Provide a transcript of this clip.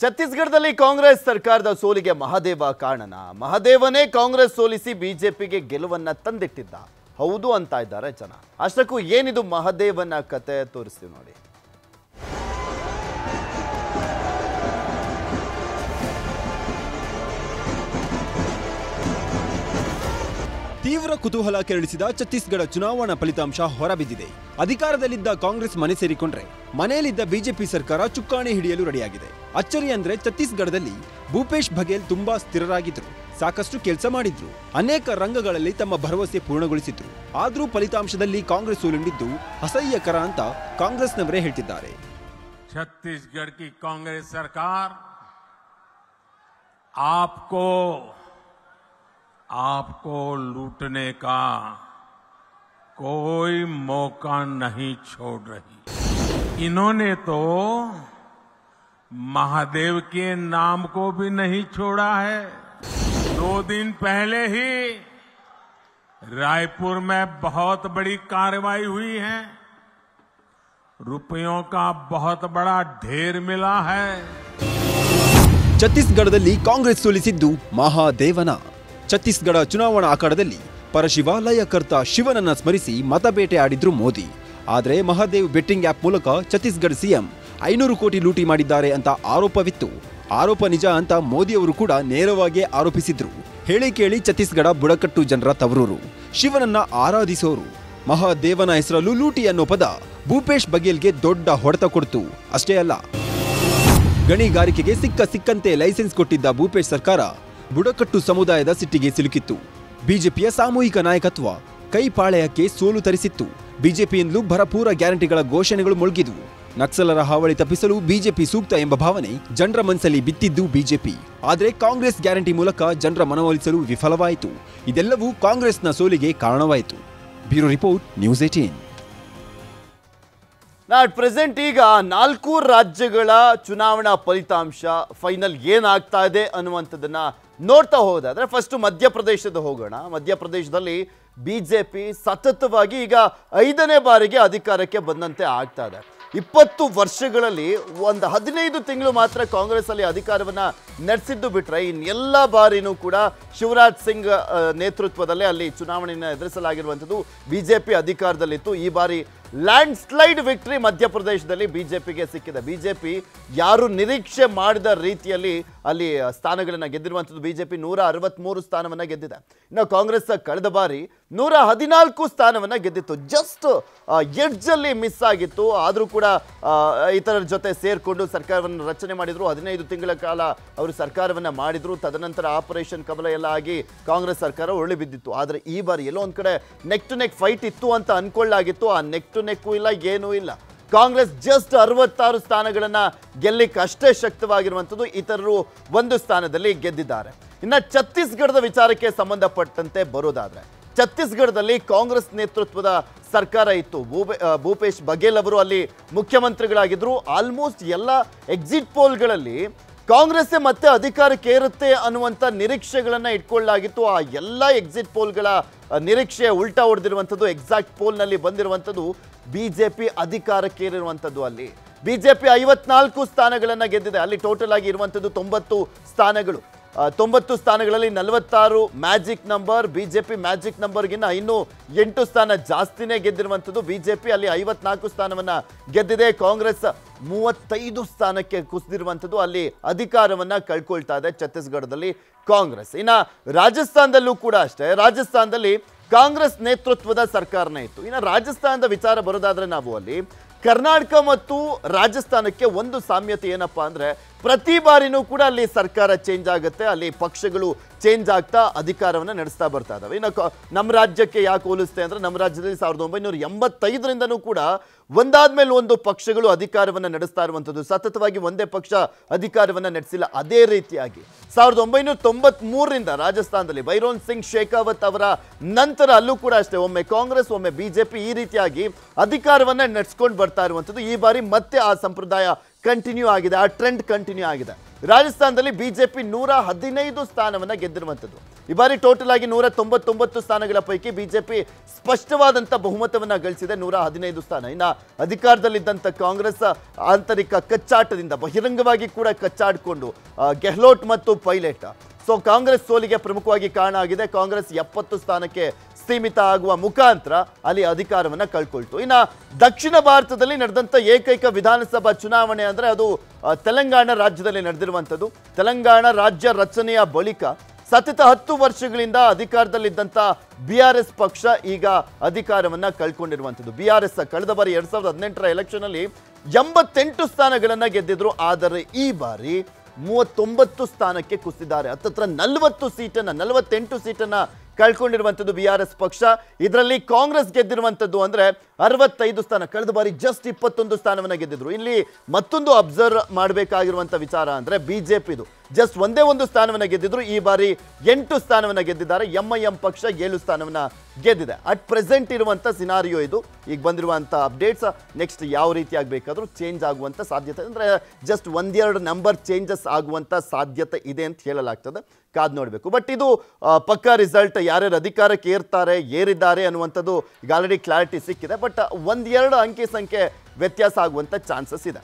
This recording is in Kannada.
ಛತ್ತೀಸ್ಗಢದಲ್ಲಿ ಕಾಂಗ್ರೆಸ್ ಸರ್ಕಾರದ ಸೋಲಿಗೆ ಮಹದೇವ ಕಾರಣನ ಮಹದೇವನೇ ಕಾಂಗ್ರೆಸ್ ಸೋಲಿಸಿ ಬಿಜೆಪಿಗೆ ಗೆಲುವನ್ನ ತಂದಿಟ್ಟಿದ್ದ ಹೌದು ಅಂತ ಇದ್ದಾರೆ ಜನ ಅಷ್ಟಕ್ಕೂ ಏನಿದು ಮಹದೇವನ ಕತೆ ತೋರಿಸ್ತೀವಿ ನೋಡಿ ತೀವ್ರ ಕುತೂಹಲ ಕೆರಳಿಸಿದ ಛತ್ತೀಸ್ಗಢ ಚುನಾವಣಾ ಫಲಿತಾಂಶ ಹೊರಬಿದ್ದಿದೆ ಅಧಿಕಾರದಲ್ಲಿದ್ದ ಕಾಂಗ್ರೆಸ್ ಮನೆ ಸೇರಿಕೊಂಡ್ರೆ ಮನೆಯಲ್ಲಿದ್ದ ಬಿಜೆಪಿ ಸರ್ಕಾರ ಚುಕ್ಕಾಣಿ ಹಿಡಿಯಲು ರೆಡಿಯಾಗಿದೆ ಅಚ್ಚರಿ ಅಂದ್ರೆ ಛತ್ತೀಸ್ಗಢದಲ್ಲಿ ಭೂಪೇಶ್ ಬಘೇಲ್ ತುಂಬಾ ಸ್ಥಿರರಾಗಿದ್ರು ಸಾಕಷ್ಟು ಕೆಲಸ ಮಾಡಿದ್ರು ಅನೇಕ ರಂಗಗಳಲ್ಲಿ ತಮ್ಮ ಭರವಸೆ ಪೂರ್ಣಗೊಳಿಸಿದ್ರು ಆದ್ರೂ ಫಲಿತಾಂಶದಲ್ಲಿ ಕಾಂಗ್ರೆಸ್ ಸೋಲುಂಡಿದ್ದು ಅಸಹ್ಯಕರ ಅಂತ ಕಾಂಗ್ರೆಸ್ನವರೇ ಹೇಳ್ತಿದ್ದಾರೆ छत्तीसगढ़ की कांग्रेस सरकार आपको आपको लूटने का कोई मौका नहीं छोड़ रही इन्होंने तो महादेव के नाम को भी नहीं छोड़ा है दो दिन पहले ही रायपुर में बहुत बड़ी कार्रवाई हुई है रुपयों का बहुत बड़ा ढेर मिला है ಛತ್ತೀಸ್ಗಢದಲ್ಲಿ ಕಾಂಗ್ರೆಸ್ ಸೋಲಿಸಿದ್ದು ಮಹಾದೇವನ ಛತ್ತೀಸ್ಗಢ ಚುನಾವಣಾ ಅಖಾಡದಲ್ಲಿ ಪರಶಿವಾಲಯಕರ್ತ ಶಿವನನ್ನ ಸ್ಮರಿಸಿ ಮತಬೇಟೆ ಆಡಿದ್ರು ಮೋದಿ ಆದರೆ ಮಹಾದೇವ್ ಬೆಟ್ಟಿಂಗ್ ಆಪ್ ಮೂಲಕ ಛತ್ತೀಸ್ಗಢ ಸಿಎಂ ಐನೂರು ಕೋಟಿ ಲೂಟಿ ಮಾಡಿದ್ದಾರೆ ಅಂತ ಆರೋಪವಿತ್ತು ಆರೋಪ ನಿಜ ಅಂತ ಮೋದಿಯವರು ಕೂಡ ನೇರವಾಗಿ ಆರೋಪಿಸಿದ್ರು ಹೇಳಿ ಕೇಳಿ ಛತ್ತೀಸ್ಗಢ ಬುಡಕಟ್ಟು ಜನರ ತವರೂರು ಶಿವನನ್ನ ಆರಾಧಿಸೋರು ಮಹಾದೇವನ ಹೆಸರಲ್ಲೂ ಲೂಟಿ ಅನ್ನೋ ಪದ ಭೂಪೇಶ್ ಬಘೇಲ್ಗೆ ದೊಡ್ಡ ಹೊಡೆತ ಕೊಡ್ತು ಅಷ್ಟೇ ಅಲ್ಲ ಗಣಿಗಾರಿಕೆಗೆ ಸಿಕ್ಕ ಸಿಕ್ಕಂತೆ ಲೈಸೆನ್ಸ್ ಕೊಟ್ಟಿದ್ದ ಭೂಪೇಶ್ ಸರ್ಕಾರ ಬುಡಕಟ್ಟು ಸಮುದಾಯದ ಸಿಟ್ಟಿಗೆ ಸಿಲುಕಿತ್ತು ಬಿಜೆಪಿಯ ಸಾಮೂಹಿಕ ನಾಯಕತ್ವ ಕೈಪಾಳೆಯಕ್ಕೆ ಸೋಲು ತರಿಸಿತ್ತು ಬಿಜೆಪಿಯಿಂದಲೂ ಭರಪೂರ ಗ್ಯಾರಂಟಿಗಳ ಘೋಷಣೆಗಳು ಮುಳುಗಿದ್ವು ನಕ್ಸಲರ ಹಾವಳಿ ತಪ್ಪಿಸಲು ಬಿಜೆಪಿ ಸೂಕ್ತ ಎಂಬ ಭಾವನೆ ಜನರ ಮನಸ್ಸಲ್ಲಿ ಬಿತ್ತಿದ್ದು ಬಿಜೆಪಿ ಆದರೆ ಕಾಂಗ್ರೆಸ್ ಗ್ಯಾರಂಟಿ ಮೂಲಕ ಜನರ ಮನವೊಲಿಸಲು ವಿಫಲವಾಯಿತು ಇದೆಲ್ಲವೂ ಕಾಂಗ್ರೆಸ್ನ ಸೋಲಿಗೆ ಕಾರಣವಾಯಿತು ಬ್ಯೂರೋ ರಿಪೋರ್ಟ್ ನ್ಯೂಸ್ ಏಟೀನ್ ನಾಟ್ ಪ್ರೆಸೆಂಟ್ ಈಗ ನಾಲ್ಕು ರಾಜ್ಯಗಳ ಚುನಾವಣಾ ಫಲಿತಾಂಶ ಫೈನಲ್ ಏನಾಗ್ತಾ ಇದೆ ಅನ್ನುವಂಥದ್ದನ್ನ ನೋಡ್ತಾ ಹೋದಾದ್ರೆ ಫಸ್ಟ್ ಮಧ್ಯಪ್ರದೇಶದ ಹೋಗೋಣ ಮಧ್ಯಪ್ರದೇಶದಲ್ಲಿ ಬಿಜೆಪಿ ಸತತವಾಗಿ ಈಗ ಐದನೇ ಬಾರಿಗೆ ಅಧಿಕಾರಕ್ಕೆ ಬಂದಂತೆ ಆಗ್ತಾ ಇದೆ ಇಪ್ಪತ್ತು ವರ್ಷಗಳಲ್ಲಿ ಒಂದು ಹದಿನೈದು ತಿಂಗಳು ಮಾತ್ರ ಕಾಂಗ್ರೆಸ್ ಅಲ್ಲಿ ಅಧಿಕಾರವನ್ನ ನಡೆಸಿದ್ದು ಬಿಟ್ರೆ ಇನ್ನೆಲ್ಲ ಬಾರಿನೂ ಕೂಡ ಶಿವರಾಜ್ ಸಿಂಗ್ ಆ, ನೇತೃತ್ವದಲ್ಲೇ ಅಲ್ಲಿ ಚುನಾವಣೆಯನ್ನು ಎದುರಿಸಲಾಗಿರುವಂಥದ್ದು ಬಿಜೆಪಿ ಅಧಿಕಾರದಲ್ಲಿತ್ತು ಈ ಬಾರಿ ಲ್ಯಾಂಡ್ ಸ್ಲೈಡ್ ವಿಕ್ಟ್ರಿ ಮಧ್ಯಪ್ರದೇಶದಲ್ಲಿ ಬಿಜೆಪಿಗೆ ಸಿಕ್ಕಿದೆ ಬಿಜೆಪಿ ಯಾರು ನಿರೀಕ್ಷೆ ಮಾಡಿದ ರೀತಿಯಲ್ಲಿ ಅಲ್ಲಿ ಸ್ಥಾನಗಳನ್ನು ಗೆದ್ದಿರುವಂಥದ್ದು ಬಿಜೆಪಿ ನೂರ ಅರವತ್ಮೂರು ಸ್ಥಾನವನ್ನ ಗೆದ್ದಿದೆ ಇನ್ನು ಕಾಂಗ್ರೆಸ್ ಕಳೆದ ಬಾರಿ ನೂರ ಹದಿನಾಲ್ಕು ಸ್ಥಾನವನ್ನ ಗೆದ್ದಿತ್ತು ಜಸ್ಟ್ ಎಡ್ಜಲ್ಲಿ ಮಿಸ್ ಆಗಿತ್ತು ಆದರೂ ಕೂಡ ಆ, ಇತರರ ಜೊತೆ ಸೇರಿಕೊಂಡು ಸರ್ಕಾರವನ್ನು ರಚನೆ ಮಾಡಿದ್ರು ಹದಿನೈದು ತಿಂಗಳ ಕಾಲ ಅವರು ಸರ್ಕಾರವನ್ನ ಮಾಡಿದ್ರು ತದನಂತರ ಆಪರೇಷನ್ ಕಮಲ ಎಲ್ಲ ಆಗಿ ಕಾಂಗ್ರೆಸ್ ಸರ್ಕಾರ ಉರುಳಿ ಬಿದ್ದಿತ್ತು ಆದರೆ ಈ ಬಾರಿ ಎಲ್ಲೋ ಒಂದ್ ಕಡೆ ನೆಕ್ ಟು ನೆಕ್ ಫೈಟ್ ಇತ್ತು ಅಂತ ಅನ್ಕೊಳ್ಳಾಗಿತ್ತು ಆ ನೆಕ್ ಟು ನೆಕ್ಕು ಇಲ್ಲ ಏನೂ ಇಲ್ಲ ಕಾಂಗ್ರೆಸ್ ಜಸ್ಟ್ ಅರವತ್ತಾರು ಸ್ಥಾನಗಳನ್ನ ಗೆಲ್ಲಿಕ್ಕೆ ಅಷ್ಟೇ ಶಕ್ತವಾಗಿರುವಂಥದ್ದು ಇತರರು ಒಂದು ಸ್ಥಾನದಲ್ಲಿ ಗೆದ್ದಿದ್ದಾರೆ ಇನ್ನು ಛತ್ತೀಸ್ಗಢದ ವಿಚಾರಕ್ಕೆ ಸಂಬಂಧಪಟ್ಟಂತೆ ಬರೋದಾದ್ರೆ ಛತ್ತೀಸ್ಗಢದಲ್ಲಿ ಕಾಂಗ್ರೆಸ್ ನೇತೃತ್ವದ ಸರ್ಕಾರ ಇತ್ತು ಭೂಪೇ ಆ, ಭೂಪೇಶ್ ಬಘೇಲ್ ಅವರು ಅಲ್ಲಿ ಮುಖ್ಯಮಂತ್ರಿಗಳಾಗಿದ್ರು ಆಲ್ಮೋಸ್ಟ್ ಎಲ್ಲ ಎಕ್ಸಿಟ್ ಪೋಲ್ಗಳಲ್ಲಿ ಕಾಂಗ್ರೆಸ್ಸೇ ಮತ್ತೆ ಅಧಿಕಾರಕ್ಕೆ ಏರುತ್ತೆ ಅನ್ನುವಂಥ ನಿರೀಕ್ಷೆಗಳನ್ನ ಇಟ್ಕೊಳ್ಳಲಾಗಿತ್ತು ಆ ಎಲ್ಲ ಎಕ್ಸಿಟ್ ಪೋಲ್ಗಳ ಆ, ನಿರೀಕ್ಷೆ ಉಲ್ಟಾ ಹೊಡೆದಿರುವಂಥದ್ದು ಎಕ್ಸಾಕ್ಟ್ ಪೋಲ್ನಲ್ಲಿ ಬಂದಿರುವಂಥದ್ದು ಬಿಜೆಪಿ ಅಧಿಕಾರಕ್ಕೇರಿರುವಂಥದ್ದು ಅಲ್ಲಿ ಬಿಜೆಪಿ ಐವತ್ನಾಲ್ಕು ಸ್ಥಾನಗಳನ್ನ ಗೆದ್ದಿದೆ ಅಲ್ಲಿ ಟೋಟಲ್ ಆಗಿ ಇರುವಂಥದ್ದು ತೊಂಬತ್ತು ಸ್ಥಾನಗಳು ಆ, ತೊಂಬತ್ತು ಸ್ಥಾನಗಳಲ್ಲಿ ನಲವತ್ತಾರು ಮ್ಯಾಜಿಕ್ ನಂಬರ್ ಬಿಜೆಪಿ ಮ್ಯಾಜಿಕ್ ನಂಬರ್ಗಿನ್ನ ಇನ್ನೂ ಎಂಟು ಸ್ಥಾನ ಜಾಸ್ತಿನೇ ಗೆದ್ದಿರುವಂಥದ್ದು ಬಿಜೆಪಿ ಅಲ್ಲಿ ಐವತ್ನಾಲ್ಕು ಸ್ಥಾನವನ್ನ ಗೆದ್ದಿದೆ ಕಾಂಗ್ರೆಸ್ ಮೂವತ್ತೈದು ಸ್ಥಾನಕ್ಕೆ ಕುಸಿದಿರುವಂಥದ್ದು ಅಲ್ಲಿ ಅಧಿಕಾರವನ್ನ ಕಳ್ಕೊಳ್ತಾ ಇದೆ ಛತ್ತೀಸ್ಗಢದಲ್ಲಿ ಕಾಂಗ್ರೆಸ್ ಇನ್ನ ರಾಜಸ್ಥಾನದಲ್ಲೂ ಕೂಡ ಅಷ್ಟೇ ರಾಜಸ್ಥಾನದಲ್ಲಿ ಕಾಂಗ್ರೆಸ್ ನೇತೃತ್ವದ ಸರ್ಕಾರನೇ ಇತ್ತು ಇನ್ನು ರಾಜಸ್ಥಾನದ ವಿಚಾರ ಬರೋದಾದ್ರೆ ನಾವು ಅಲ್ಲಿ ಕರ್ನಾಟಕ ಮತ್ತು ರಾಜಸ್ಥಾನಕ್ಕೆ ಒಂದು ಸಾಮ್ಯತೆ ಏನಪ್ಪಾ ಅಂದ್ರೆ ಪ್ರತಿ ಬಾರಿನೂ ಕೂಡ ಅಲ್ಲಿ ಸರ್ಕಾರ ಚೇಂಜ್ ಆಗುತ್ತೆ ಅಲ್ಲಿ ಪಕ್ಷಗಳು ಚೇಂಜ್ ಆಗ್ತಾ ಅಧಿಕಾರವನ್ನು ನಡೆಸ್ತಾ ಬರ್ತಾ ಇದಾವೆ ಇನ್ನು ಕ- ನಮ್ಮ ರಾಜ್ಯಕ್ಕೆ ಯಾಕೆ ಹೋಲಿಸ್ತೆ ಅಂದ್ರೆ ನಮ್ಮ ರಾಜ್ಯದಲ್ಲಿ ಸಾವಿರದ ಒಂಬೈನೂರ ಎಂಬತ್ತೈದರಿಂದನೂ ಕೂಡ ಒಂದಾದ್ಮೇಲೆ ಒಂದು ಪಕ್ಷಗಳು ಅಧಿಕಾರವನ್ನು ನಡೆಸ್ತಾ ಇರುವಂಥದ್ದು ಸತತವಾಗಿ ಒಂದೇ ಪಕ್ಷ ಅಧಿಕಾರವನ್ನು ನಡೆಸಿಲ್ಲ ಅದೇ ರೀತಿಯಾಗಿ ಸಾವಿರದ ಒಂಬೈನೂರ ತೊಂಬತ್ ಮೂರರಿಂದ ರಾಜಸ್ಥಾನದಲ್ಲಿ ಬೈರೋನ್ ಸಿಂಗ್ ಶೇಖಾವತ್ ಅವರ ನಂತರ ಅಲ್ಲೂ ಕೂಡ ಅಷ್ಟೇ ಒಮ್ಮೆ ಕಾಂಗ್ರೆಸ್ ಒಮ್ಮೆ ಬಿಜೆಪಿ ಈ ರೀತಿಯಾಗಿ ಅಧಿಕಾರವನ್ನ ನಡೆಸ್ಕೊಂಡು ಬರ್ತಾ ಇರುವಂಥದ್ದು ಈ ಬಾರಿ ಮತ್ತೆ ಆ ಸಂಪ್ರದಾಯ ಕಂಟಿನ್ಯೂ ಆಗಿದೆ ಆ ಟ್ರೆಂಡ್ ಕಂಟಿನ್ಯೂ ಆಗಿದೆ ರಾಜಸ್ಥಾನದಲ್ಲಿ ಬಿಜೆಪಿ ನೂರ ಹದಿನೈದು ಸ್ಥಾನವನ್ನ ಗೆದ್ದಿರುವಂಥದ್ದು ಈ ಬಾರಿ ಟೋಟಲ್ ಆಗಿ ನೂರ ತೊಂಬತ್ತೊಂಬತ್ತು ಸ್ಥಾನಗಳ ಪೈಕಿ ಬಿಜೆಪಿ ಸ್ಪಷ್ಟವಾದಂಥ ಬಹುಮತವನ್ನ ಗಳಿಸಿದೆ ನೂರ ಹದಿನೈದು ಸ್ಥಾನ ಇನ್ನು ಅಧಿಕಾರದಲ್ಲಿದ್ದಂಥ ಕಾಂಗ್ರೆಸ್ ಆಂತರಿಕ ಕಚ್ಚಾಟದಿಂದ ಬಹಿರಂಗವಾಗಿ ಕೂಡ ಕಚ್ಚಾಡಿಕೊಂಡು ಆ, ಗೆಹ್ಲೋಟ್ ಮತ್ತು ಪೈಲಟ್ ಸೊ ಕಾಂಗ್ರೆಸ್ ಸೋಲಿಗೆ ಪ್ರಮುಖವಾಗಿ ಕಾರಣ ಆಗಿದೆ ಕಾಂಗ್ರೆಸ್ ಎಪ್ಪತ್ತು ಸ್ಥಾನಕ್ಕೆ ಸೀಮಿತ ಆಗುವ ಮುಖಾಂತರ ಅಲ್ಲಿ ಅಧಿಕಾರವನ್ನ ಕಳ್ಕೊಳ್ತು ಇನ್ನು ದಕ್ಷಿಣ ಭಾರತದಲ್ಲಿ ನಡೆದಂಥ ಏಕೈಕ ವಿಧಾನಸಭಾ ಚುನಾವಣೆ ಅಂದ್ರೆ ಅದು ಆ, ತೆಲಂಗಾಣ ರಾಜ್ಯದಲ್ಲಿ ನಡೆದಿರುವಂಥದ್ದು ತೆಲಂಗಾಣ ರಾಜ್ಯ ರಚನೆಯ ಬಳಿಕ ಸತತ ಹತ್ತು ವರ್ಷಗಳಿಂದ ಅಧಿಕಾರದಲ್ಲಿದ್ದಂಥ ಬಿ ಆರ್ ಎಸ್ ಪಕ್ಷ ಈಗ ಅಧಿಕಾರವನ್ನ ಕಳ್ಕೊಂಡಿರುವಂಥದ್ದು ಬಿ ಆರ್ ಎಸ್ ಕಳೆದ ಬಾರಿ ಎರಡ್ ಸಾವಿರದ ಹದಿನೆಂಟರ ಎಲೆಕ್ಷನ್ ಅಲ್ಲಿ ಎಂಬತ್ತೆಂಟು ಸ್ಥಾನಗಳನ್ನ ಗೆದ್ದಿದ್ರು ಆದರೆ ಈ ಬಾರಿ ಮೂವತ್ತೊಂಬತ್ತು ಸ್ಥಾನಕ್ಕೆ ಕುಸಿದ್ದಾರೆ ಹತ್ತತ್ರ ನಲವತ್ತು ಸೀಟನ್ನ ನಲವತ್ತೆಂಟು ಸೀಟನ್ನ ಕಳ್ಕೊಂಡಿರುವಂಥದ್ದು ಬಿ ಆರ್ ಎಸ್ ಪಕ್ಷ ಇದರಲ್ಲಿ ಕಾಂಗ್ರೆಸ್ ಗೆದ್ದಿರುವಂಥದ್ದು ಅಂದ್ರೆ ಅರವತ್ತೈದು ಸ್ಥಾನ ಕಳೆದ ಬಾರಿ ಜಸ್ಟ್ ಇಪ್ಪತ್ತೊಂದು ಸ್ಥಾನವನ್ನ ಗೆದ್ದಿದ್ರು ಇಲ್ಲಿ ಮತ್ತೊಂದು ಅಬ್ಸರ್ವ್ ಮಾಡಬೇಕಾಗಿರುವಂಥ ವಿಚಾರ ಅಂದ್ರೆ ಬಿಜೆಪಿದು ಜಸ್ಟ್ ಒಂದೇ ಒಂದು ಸ್ಥಾನವನ್ನ ಗೆದ್ದಿದ್ರು ಈ ಬಾರಿ ಎಂಟು ಸ್ಥಾನವನ್ನ ಗೆದ್ದಿದ್ದಾರೆ ಎಂ ಐ ಎಂ ಪಕ್ಷ ಏಳು ಸ್ಥಾನವನ್ನ ಗೆದ್ದಿದೆ ಅಟ್ ಪ್ರೆಸೆಂಟ್ ಇರುವಂಥ ಸಿನಾರಿಯೋ ಇದು ಈಗ ಬಂದಿರುವಂಥ ಅಪ್ಡೇಟ್ಸ್ ನೆಕ್ಸ್ಟ್ ಯಾವ ರೀತಿ ಆಗಬೇಕಾದ್ರೂ ಚೇಂಜ್ ಆಗುವಂಥ ಸಾಧ್ಯತೆ ಅಂದರೆ ಜಸ್ಟ್ ಒಂದೆರಡು ನಂಬರ್ ಚೇಂಜಸ್ ಆಗುವಂಥ ಸಾಧ್ಯತೆ ಇದೆ ಅಂತ ಹೇಳಲಾಗ್ತದೆ ಕಾದ್ ನೋಡಬೇಕು ಬಟ್ ಇದು ಆ, ಪಕ್ಕಾ ರಿಸಲ್ಟ್ ಯಾರ್ಯಾರು ಅಧಿಕಾರಕ್ಕೆ ಏರ್ತಾರೆ ಏರಿದ್ದಾರೆ ಅನ್ನುವಂಥದ್ದು ಈಗ ಆಲ್ರೆಡಿ ಕ್ಲಾರಿಟಿ ಸಿಕ್ಕಿದೆ ಬಟ್ ಒಂದೆರಡು ಅಂಕಿ ಸಂಖ್ಯೆ ವ್ಯತ್ಯಾಸ ಆಗುವಂಥ ಚಾನ್ಸಸ್ ಇದೆ